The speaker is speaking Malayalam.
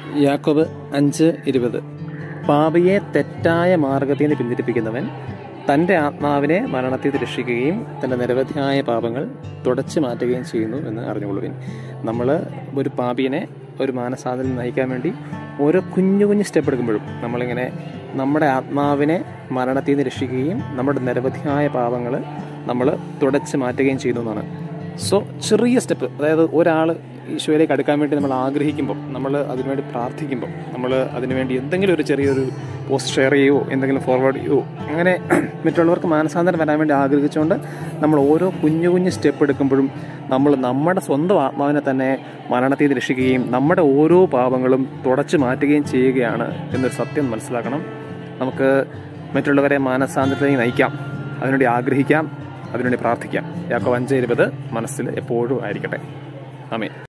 യാക്കോബ് അഞ്ച് ഇരുപത് പാപിയെ തെറ്റായ മാർഗത്തിൽ നിന്ന് പിന്തിരിപ്പിക്കുന്നവൻ തൻ്റെ ആത്മാവിനെ മരണത്തിൽ നിന്ന് രക്ഷിക്കുകയും തൻ്റെ നിരവധിയായ പാപങ്ങൾ തുടച്ചു മാറ്റുകയും ചെയ്യുന്നു എന്ന് അറിഞ്ഞുകൊള്ളുവിൻ നമ്മൾ ഒരു പാപിയെ ഒരു മാനസാന്തരം നയിക്കാൻ വേണ്ടി ഓരോ കുഞ്ഞു കുഞ്ഞു സ്റ്റെപ്പ് എടുക്കുമ്പോഴും നമ്മളിങ്ങനെ നമ്മുടെ ആത്മാവിനെ മരണത്തിൽ നിന്ന് രക്ഷിക്കുകയും നമ്മുടെ നിരവധിയായ പാപങ്ങൾ നമ്മൾ തുടച്ച് മാറ്റുകയും ചെയ്യുന്നു എന്നാണ് സോ ചെറിയ സ്റ്റെപ്പ് അതായത് ഒരാൾ ഈശോയിലേക്ക് അടുക്കാൻ വേണ്ടി നമ്മൾ ആഗ്രഹിക്കുമ്പോൾ നമ്മൾ അതിനുവേണ്ടി പ്രാർത്ഥിക്കുമ്പോൾ നമ്മൾ അതിനുവേണ്ടി എന്തെങ്കിലും ഒരു ചെറിയൊരു പോസ്റ്റ് ഷെയർ ചെയ്യുമോ എന്തെങ്കിലും ഫോർവേഡ് ചെയ്യുമോ അങ്ങനെ മറ്റുള്ളവർക്ക് മാനസാന്തരം വരാൻ വേണ്ടി ആഗ്രഹിച്ചുകൊണ്ട് നമ്മൾ ഓരോ കുഞ്ഞു കുഞ്ഞു സ്റ്റെപ്പ് എടുക്കുമ്പോഴും നമ്മൾ നമ്മുടെ സ്വന്തം ആത്മാവിനെ തന്നെ മരണത്തിൽ നിന്ന് രക്ഷിക്കുകയും നമ്മുടെ ഓരോ പാപങ്ങളും തുടച്ചു മാറ്റുകയും ചെയ്യുകയാണ് എന്നൊരു സത്യം മനസ്സിലാക്കണം നമുക്ക് മറ്റുള്ളവരെ മാനസാന്തരത്തിലേക്ക് നയിക്കാം അതിനുവേണ്ടി ആഗ്രഹിക്കാം അതിനുവേണ്ടി പ്രാർത്ഥിക്കാം യാക്കോ അഞ്ച് ഇരുപത് മനസ്സിൽ എപ്പോഴും ആയിരിക്കട്ടെ ആമേ